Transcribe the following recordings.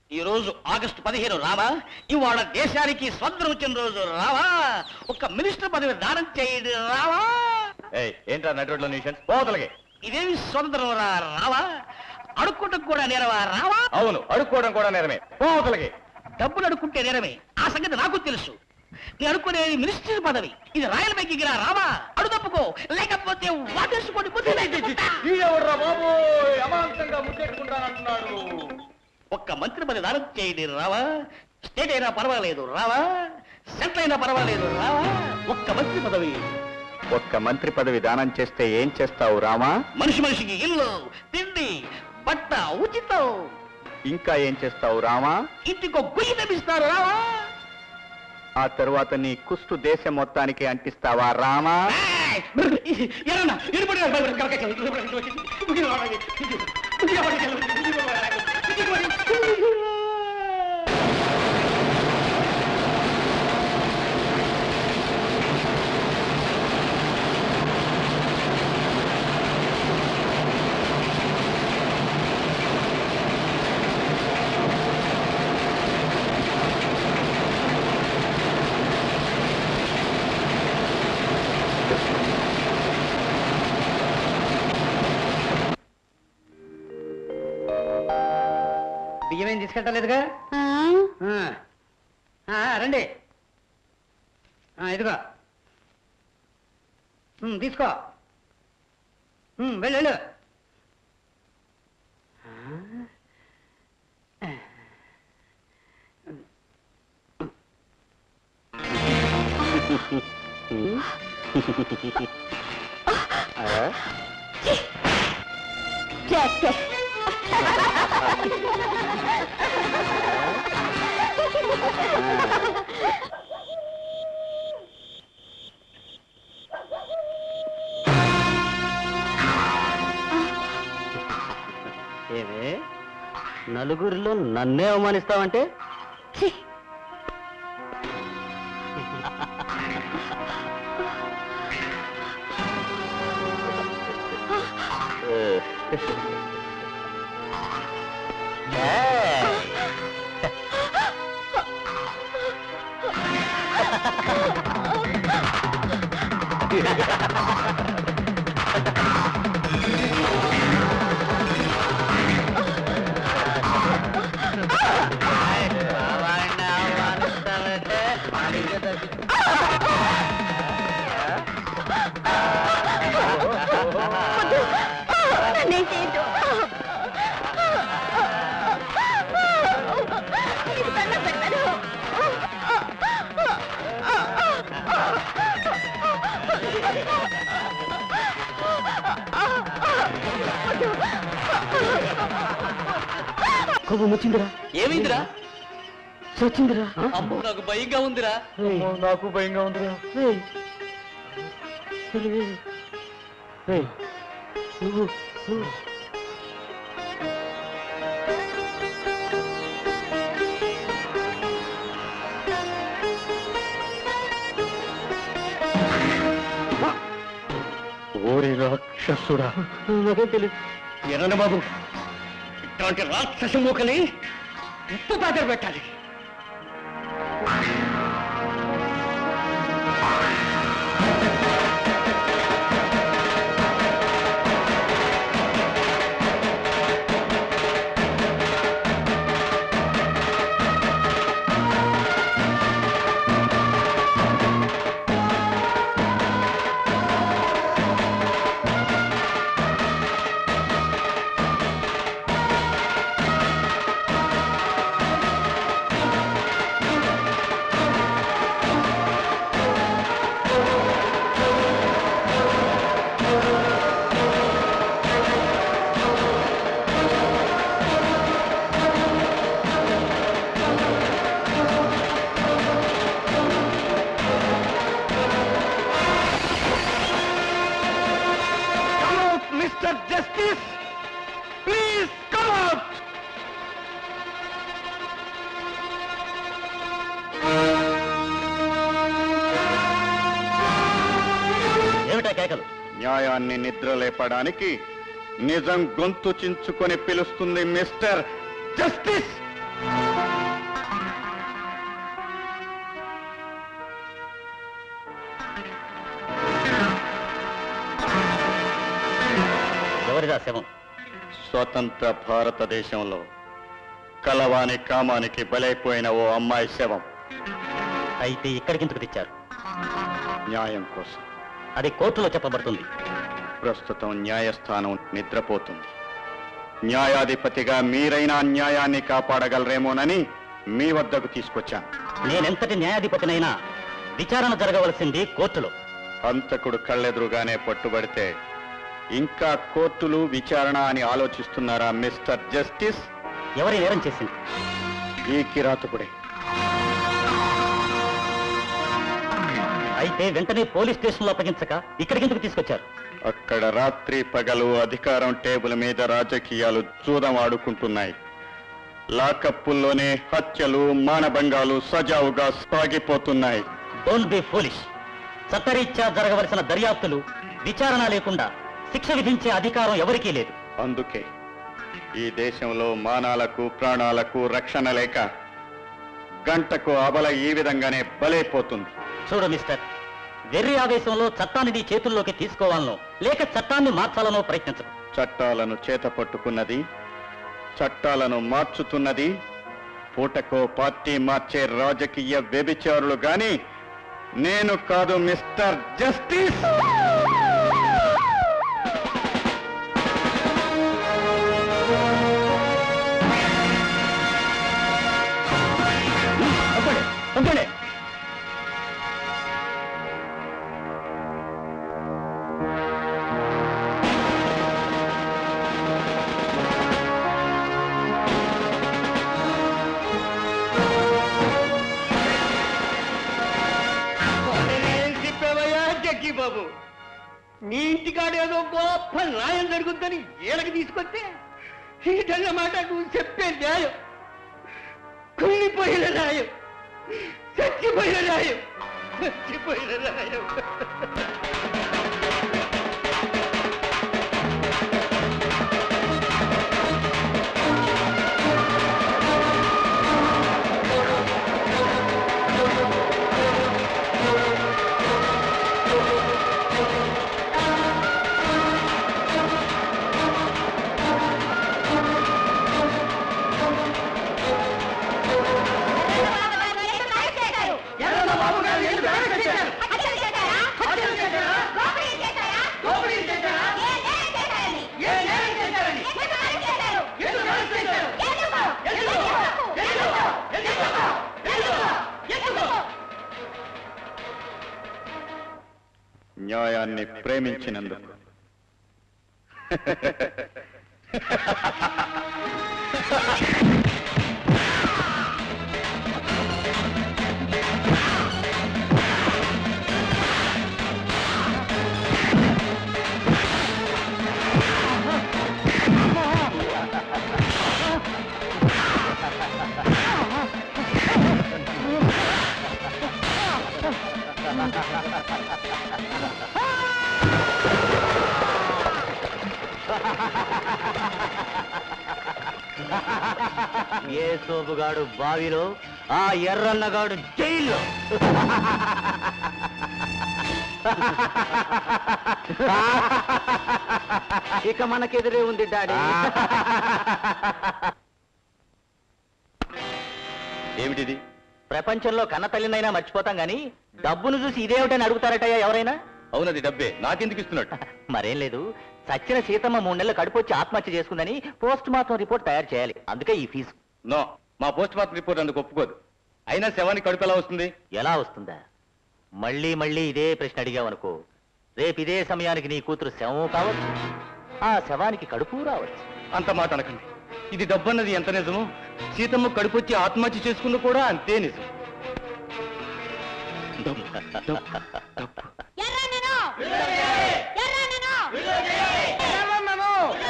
ఈ రోజు ఆగస్టు పదిహేను రావా ఇవాళ దేశానికి స్వతంత్రం వచ్చిన రోజు రావా ఒక మినిస్టర్ పదవి దానం చేయడు రావా ఏయ్ ఏంట్రా నటుడిలో న్యూషన్ పోతలకి ఇదేమి స్వతంత్రం రా రావా అడుక్కుంటూ కూడా నేరవా రావా అవును అడుక్కోవడం కూడా నేరమే పోతలకి డబ్బులు అడుక్కుంటే నేరమే ఆ సంగతి నాకు తెలుసు నేను అనుకునేది మినిస్టర్ పదవి ఇది రాయల్ బ్యాంకింగ్ రా రావా అడు తప్పుకో లేకపోతే వాటేసుకోండి ఎవడ్రా బాబు అమాంతంగా ముద్దెట్టుకుంటానంటున్నాడు ఒక్క మంత్రి పదవి దానం చేయండి రావా స్టేట్ అయినా పర్వాలేదు రావా సెంట్రల్ అయినా పర్వాలేదు రావా ఒక్క మంత్రి పదవి ఒక్క మంత్రి పదవి దానం చేస్తే ఏం చేస్తావు రామా మనిషి మనిషికి ఇల్లు తిండి బట్ట ఉచితం ఇంకా ఏం చేస్తావు రామా ఇంటికో గొయ్యి తెప్పిస్తారు రావా ఆ తరువాత నీ కుష్టు దేశం మొత్తానికి అంటిస్తావా రామా ఏయ్! ఎరన్నా, ఎరుపడి గారు భయపడి కలకత్తా. బియ్యం ఏం తీసుకెళ్ళలేదుగా ఆ. ఆ, రండి ఆ, ఇదిగో ఉమ్, తీసుకో ఉమ్, వెళ్ళు వెళ్ళు ఏమే నలుగురిలో నన్నే అవమానిస్తావంటే కోపం వచ్చిందిరా ఏమైందిరా చచ్చిందిరా అమ్మో నాకు భయంగా ఉందిరా నాకు భయంగా ఉందిరా ఏయ్. ఏయ్. నువ్వు నువ్వు ఓరి రాక్షసుడా నాకేం తెలియదు ఎర్రన్న బాబు ఇట్లాంటి రాక్షస మూకని ఉప్పు పాత్ర పెట్టాలి Mister justice please come out ఏమిటా కేకలు న్యాయాన్ని నిద్ర లేపడానికి నిజం గొంతు చించుకొని పిలుస్తుంది మిస్టర్ జస్టిస్ శవం స్వతంత్ర భారతదేశంలో కలవాని కామానికి బలైపోయిన ఓ అమ్మాయి శవం అయితే ఇక్కడికిందుకు తెచ్చారు న్యాయం కోసం అది కోర్టులో చెప్పబడుతుంది ప్రస్తుతం న్యాయస్థానం నిద్రపోతుంది న్యాయాధిపతిగా మీరైనా న్యాయాన్ని కాపాడగలరేమోనని మీ వద్దకు తీసుకొచ్చాను నేనెంతటి న్యాయాధిపతినైనా విచారణ జరగవలసింది కోర్టులో హంతకుడు కళ్ళెదురుగానే పట్టుబడితే ఇంకా కోర్టులు విచారణ అని ఆలోచిస్తున్నారా మిస్టర్ జస్టిస్ ఎవరి నేరం చేసింది ఈ కిరాతకుడే అయితే వెంటనే పోలీస్ స్టేషన్లో అప్పగించక ఇక్కడికిందుకు తీసుకొచ్చారు అక్కడ రాత్రి పగలు అధికారం టేబుల్ మీద రాజకీయాలు జూదం ఆడుకుంటున్నాయి లాకప్పుల్లోనే హత్యలు మానభంగాలు సజావుగా సాగిపోతున్నాయి డోంట్ బి ఫోలిష్ చట్టరీత్యా జరగవలసిన దర్యాప్తులు విచారణ లేకుండా శిక్ష విధించే అధికారం ఎవరికీ లేదు అందుకే ఈ దేశంలో మానాలకు ప్రాణాలకు రక్షణ లేక గంటకు అబల ఈ విధంగానే బలైపోతుంది చూడు మిస్టర్ వెర్రి ఆవేశంలో చట్టాన్ని నీ చేతుల్లోకి తీసుకోవాలనో లేక చట్టాన్ని మార్చాలనో ప్రయత్నించదు చట్టాలను చేత పట్టుకున్నది చట్టాలను మార్చుతున్నది పూటకో పార్టీ మార్చే రాజకీయ వ్యభిచారులు గాని నేను కాదు మిస్టర్ జస్టిస్ పంపండి చెప్పావయ్యా జగ్గి బాబు నీ ఇంటికాడ ఏదో గొప్ప న్యాయం జరుగుద్దని ఏలకి తీసుకొస్తే ఇదన్నమాట నువ్వు చెప్పే న్యాయం కుళ్ళిపోయిన న్యాయం చచ్చిపోయిన న్యాయం చచ్చిపోయిన న్యాయం న్యాయాన్ని ప్రేమించినందుకు ఏ సోపుగాడు బావిలో ఆ ఎర్రన్నగాడు జైల్లో ఇక మనకెదురే ఉంది డాడీ ఏమిటిది ప్రపంచంలో కన్న తల్లినైనా మర్చిపోతాం గాని డబ్బును చూసి ఇదేమిటని అడుగుతారటయ్యా ఎవరైనా అవునది డబ్బే నాకెందుకు ఇస్తున్నట్టు మరేం లేదు సచ్చిన సీతమ్మ మూడు నెలలు కడుపొచ్చి ఆత్మహత్య చేసుకుందని పోస్ట్ మార్టం రిపోర్ట్ తయారు చేయాలి అందుకే ఈ ఫీజు నో మా పోస్ట్ మార్టం రిపోర్ట్ అందుకు ఒప్పుకోదు అయినా శవానికి కడుపు ఎలా వస్తుంది ఎలా వస్తుందా మళ్ళీ మళ్ళీ ఇదే ప్రశ్న అడిగావనుకో రేపు ఇదే సమయానికి నీ కూతురు శవము కావచ్చు ఆ శవానికి కడుపు రావచ్చు అంత మాట అనకండి ఇది డబ్బన్నది ఎంత నిజమో సీతమ్మ కడుపొచ్చి ఆత్మహత్య చేసుకుంది కూడా అంతే నిజం డబ్బు, డబ్బు, డబ్బు. ఎర్రన్నను ఎర్రన్నను ఎర్రన్నను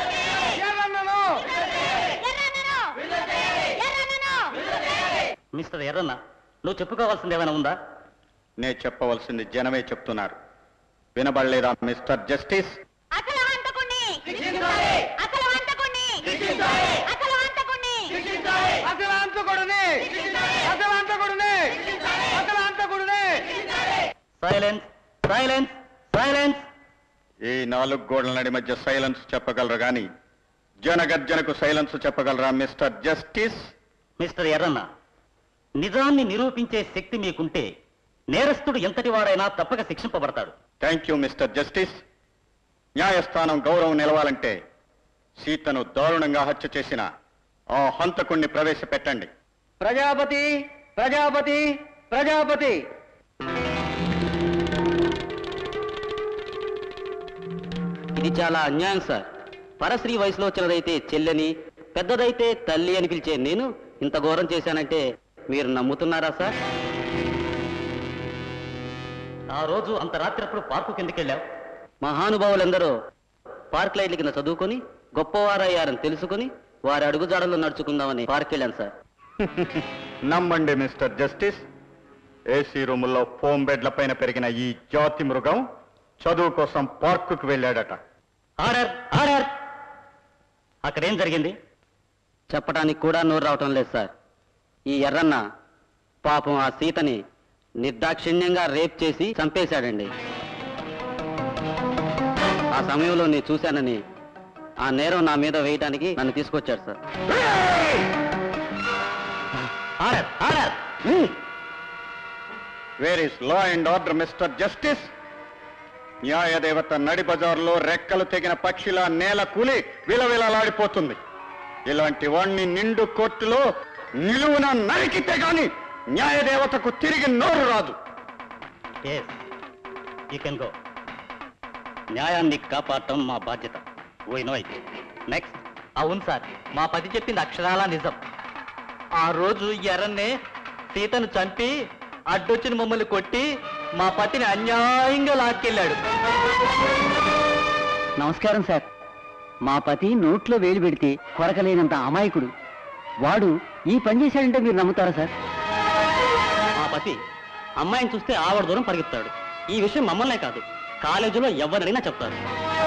ఎర్రన్నను మిస్టర్ ఎర్రన్న నువ్వు చెప్పుకోవాల్సింది ఏమైనా ఉందా నే చెప్పవలసింది జనమే చెప్తున్నారు వినబడలేదా మిస్టర్ జస్టిస్ అసలు హంతకుణ్ణి అసలు హంతకుణ్ణి అసలు హంతకుణ్ణి సైలెన్స్ సైలెన్స్ సైలెన్స్ ఈ నాలుగు గోడల నడి మధ్య సైలెన్స్ చెప్పగలరు గాని జనగర్జనకు సైలెన్స్ చెప్పగలరా మిస్టర్ జస్టిస్ మిస్టర్ ఎర్రన్న నిజాన్ని నిరూపించే శక్తి మీకుంటే నేరస్తుడు ఎంతటి వాడైనా తప్పక శిక్షింపబడతాడు థ్యాంక్ యూ మిస్టర్ జస్టిస్ న్యాయస్థానం గౌరవం నిలవాలంటే సీతను దారుణంగా హత్య చేసిన ఆ హంతకుణ్ణి ప్రవేశపెట్టండి ప్రజాపతి ప్రజాపతి ప్రజాపతి ఇది చాలా అన్యాయం సార్ పరశ్రీ వయసులో చిన్నదైతే చెల్లెని పెద్దదైతే తల్లి అని పిలిచే నేను ఇంత ఘోరం చేశానంటే మీరు నమ్ముతున్నారా సార్ ఆ రోజు అంత రాత్రి పార్కు కిందకెళ్ళావు మహానుభావులందరూ పార్క్ లైట్ల కింద చదువుకొని గొప్పవారయ్యారని తెలుసుకుని వారి అడుగుజాడల్లో నడుచుకుందామని పార్క్ వెళ్ళాను సార్ నమ్మండి మిస్టర్ జస్టిస్ ఏసీ రూముల్లో ఫోమ్ బెడ్ల పైన పెరిగిన ఈ జాతి మృగం చదువు కోసం పార్కుకు వెళ్ళాడట ఆర్డర్ ఆర్డర్ అక్కడేం జరిగింది చెప్పడానికి కూడా నోరు రావటం లేదు సార్ ఈ ఎర్రన్న పాపం ఆ సీతని నిర్దాక్షిణ్యంగా రేప్ చేసి చంపేశాడండి ఆ సమయంలో నేను చూశానని ఆ నేరం నా మీద వేయటానికి నన్ను తీసుకొచ్చాడు sir order order where is law and order Mister justice న్యాయదేవత నడి బజార్లో రెక్కలు తెగిన పక్షిలా నేల కూలి విలవిలలాడిపోతుంది ఇలాంటి వాణ్ణి నిండు కోర్టులో నిలువున నరికితే గాని న్యాయదేవతకు తిరిగి నోరు రాదు ఎస్ యూ కెన్ గో న్యాయాన్ని కాపాడటం మా బాధ్యత వై నో ఇట్ నెక్స్ట్ అవును సార్ మా పతి చెప్పింది అక్షరాల నిజం ఆ రోజు ఎర్రన్నే సీతను చంపి అడ్డొచ్చిన మమ్మల్ని కొట్టి మా పతిని అన్యాయంగా లాక్కెళ్ళాడు నమస్కారం సార్ మా పతి నోట్లో వేలు పెడితే కొరకలేనంత అమాయకుడు వాడు ఈ పని చేశాడంటే మీరు నమ్ముతారా సార్ మా పతి అమ్మాయిని చూస్తే ఆవిడ దూరం పరిగెత్తాడు ఈ విషయం మమ్మల్నే కాదు కాలేజీలో ఎవరినైనా చెప్తారు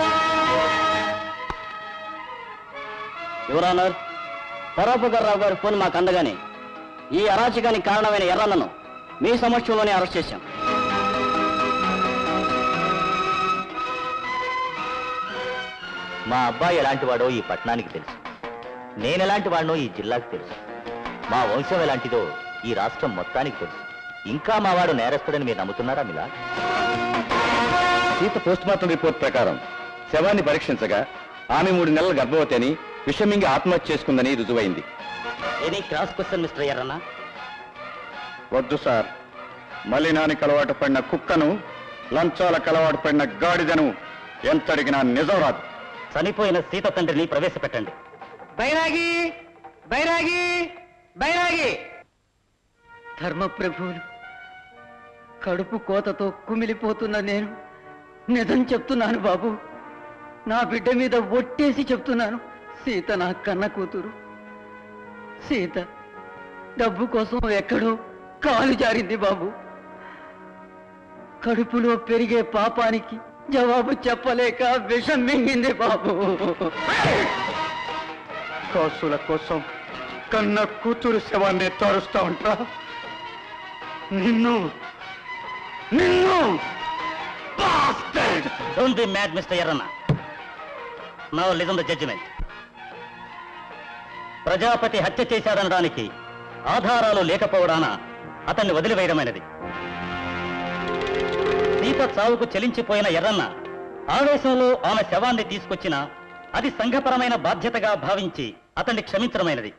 యువరానర్ పరోపకర్రావు గారి ఫోన్ మాకు అందగానే ఈ అరాచకానికి కారణమైన ఎర్రన్నను మీ సమక్షంలోనే అరెస్ట్ చేశాం మా అబ్బాయి ఎలాంటి వాడో ఈ పట్టణానికి తెలుసు నేను ఎలాంటి వాడినో ఈ జిల్లాకు తెలుసు మా వంశం ఎలాంటిదో ఈ రాష్ట్రం మొత్తానికి తెలుసు ఇంకా మా వాడు నేరస్తుడని మీరు నమ్ముతున్నారా మిలా సీత పోస్ట్ మార్టం రిపోర్ట్ ప్రకారం శవాన్ని పరీక్షించగా ఆమె మూడు నెలల గర్భవతి అని విషమింగి ఆత్మహత్య చేసుకుందని రుజువైంది any cross question Mister Erranna వద్దు సార్ మలినానికి అలవాటు పడిన కుక్కను లంచాలకు అలవాటు పడిన గాడిదను ఎంత అడిగినా నిజం రాదు చనిపోయిన సీత తండ్రిని ప్రవేశపెట్టండి బైరాగి బైరాగి బైరాగి ధర్మప్రభువులు కడుపు కోతతో కుమిలిపోతున్న నేను నిజం చెప్తున్నాను బాబు నా బిడ్డ మీద ఒట్టేసి చెప్తున్నాను సీత నా కన్న కూతురు సీత డబ్బు కోసం ఎక్కడో కాలు జారింది బాబు కడుపులో పెరిగే పాపానికి జవాబు చెప్పలేక విషం మింగింది బాబు కాసుల కోసం కన్న కూతురు శవాన్ని తరుస్తా ఉంటా నిన్ను నిన్ను bastard! Don't be mad Mister Erranna now listen the judgement Prajapati హత్య చేశాడనడానికి ఆధారాలు లేకపోవడాన అతన్ని వదిలివేయడమైనది సీత చావుకు చెలించిపోయిన ఎర్రన్న ఆవేశంలో ఆమె శవాన్ని తీసుకొచ్చిన అది సంఘపరమైన బాధ్యతగా భావించి అతన్ని క్షమించడమైనది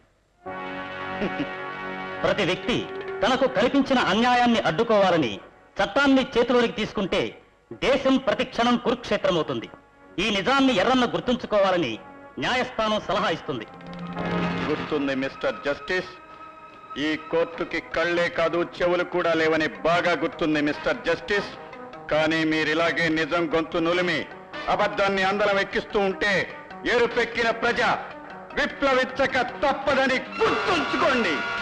ప్రతి వ్యక్తి తనకు కల్పించిన అన్యాయాన్ని అడ్డుకోవాలని చట్టాన్ని చేతిలోనికి తీసుకుంటే దేశం ప్రతి క్షణం కురుక్షేత్రమవుతుంది ఈ నిజాన్ని ఎర్రన్న గుర్తుంచుకోవాలని న్యాయస్థానం సలహా ఇస్తుంది గుర్తుంది మిస్టర్ జస్టిస్ ఈ కోర్టుకి కళ్ళే కాదు చెవులు కూడా లేవని బాగా గుర్తుంది మిస్టర్ జస్టిస్ కానీ మీరు ఇలాగే నిజం గొంతు నులిమి అబద్ధాన్ని అందలం ఎక్కిస్తూ ఉంటే ఎరుపెక్కిన ప్రజ విప్లవించక తప్పదని గుర్తుంచుకోండి